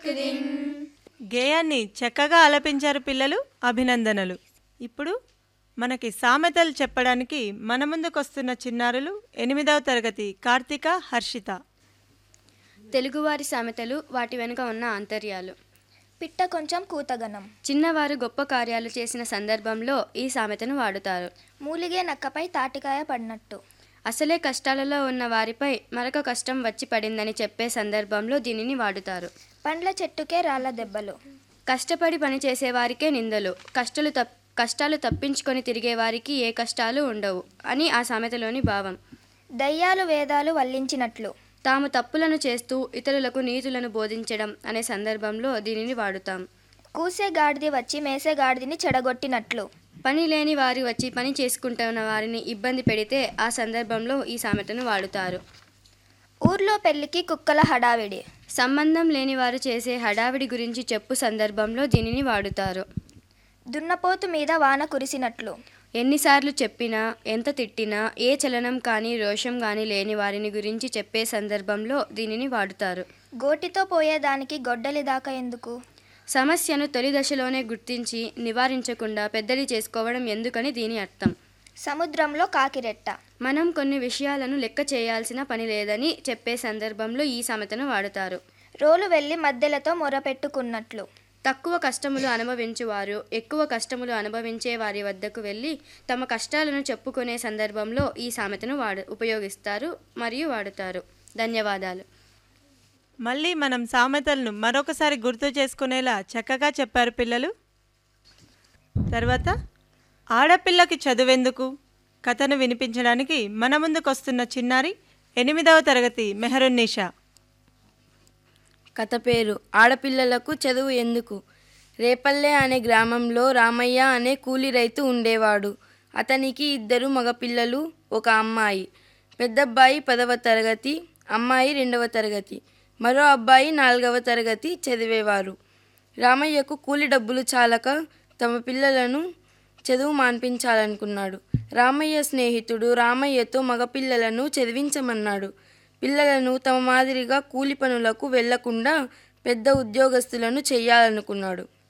एक दिन గేయాన్ని చక్కగా ఆలపించారు పిల్లలు అభినందనలు ఇప్పుడు మనకి సామెతలు చెప్పడానికి మన ముందుకొస్తున్న చిన్నారులు ఎనిమిదవ తరగతి కార్తీక హర్షిత తెలుగువారి సామెతలు వాటి వెనుక ఉన్న ఆంతర్యాలు పిట్ట కొంచెం కూతగనం చిన్నవారు గొప్ప కార్యాలు చేసిన సందర్భంలో ఈ సామెతను వాడుతారు మూలిగే నక్కపై తాటికాయ పడినట్టు అసలే కష్టాలలో ఉన్న వారిపై మరొక కష్టం వచ్చి పడిందని చెప్పే సందర్భంలో దీనిని వాడుతారు పండ్ల చెట్టుకే రాళ్ళ దెబ్బలు కష్టపడి పని చేసేవారికే నిందలు కష్టాలు తప్ కష్టాలు తప్పించుకొని తిరిగే వారికి ఏ కష్టాలు ఉండవు అని ఆ సామెతలోని భావం దయ్యాలు వేదాలు వల్లించినట్లు తాము తప్పులను చేస్తూ ఇతరులకు నీతులను బోధించడం అనే సందర్భంలో దీనిని వాడుతాం కూసే గాడిది వచ్చి మేసే గాడిదిని చెడగొట్టినట్లు పని లేని వారు వచ్చి పని చేసుకుంటున్న వారిని ఇబ్బంది పెడితే ఆ సందర్భంలో ఈ సామెతను వాడుతారు ఊర్లో పెళ్లికి కుక్కల హడావిడి సంబంధం లేని వారు చేసే హడావిడి గురించి చెప్పు సందర్భంలో దీనిని వాడుతారు దున్నపోతు మీద వాన కురిసినట్లు ఎన్నిసార్లు చెప్పినా ఎంత తిట్టినా ఏ చలనం కానీ రోషం కానీ లేని వారిని గురించి చెప్పే సందర్భంలో దీనిని వాడుతారు గోటితో పోయేదానికి గొడ్డలి దాకా ఎందుకు సమస్యను తొలి దశలోనే గుర్తించి నివారించకుండా పెద్దది చేసుకోవడం ఎందుకని దీని అర్థం సముద్రంలో కాకిరెట్ట మనం కొన్ని విషయాలను లెక్క చేయాల్సిన పని లేదని చెప్పే సందర్భంలో ఈ సామెతను వాడుతారు రోలు వెళ్ళి మధ్యలతో మొరపెట్టుకున్నట్లు తక్కువ కష్టములు అనుభవించువారు ఎక్కువ కష్టములు అనుభవించే వారి వద్దకు వెళ్ళి తమ కష్టాలను చెప్పుకునే సందర్భంలో ఈ సామెతను వాడు ఉపయోగిస్తారు మరియు వాడుతారు ధన్యవాదాలు మళ్ళీ మనం సామెతలను మరొకసారి గుర్తు చేసుకునేలా చక్కగా చెప్పారు పిల్లలు తర్వాత ఆడపిల్లకి చదువెందుకు కథను వినిపించడానికి మన ముందుకొస్తున్న చిన్నారి ఎనిమిదవ తరగతి మెహరున్నీషా కథ పేరు ఆడపిల్లలకు చదువు ఎందుకు రేపల్లె అనే గ్రామంలో రామయ్య అనే కూలి రైతు ఉండేవాడు అతనికి ఇద్దరు మగపిల్లలు ఒక అమ్మాయి పెద్దబ్బాయి పదవ తరగతి అమ్మాయి రెండవ తరగతి మరో అబ్బాయి నాలుగవ తరగతి చదివేవారు రామయ్యకు కూలి డబ్బులు చాలక తమ పిల్లలను చదువు మాన్పించాలనుకున్నాడు రామయ్య స్నేహితుడు రామయ్యతో మగపిల్లలను చదివించమన్నాడు పిల్లలను తమ మాదిరిగా కూలి పనులకు వెళ్లకుండా పెద్ద ఉద్యోగస్తులను చేయాలనుకున్నాడు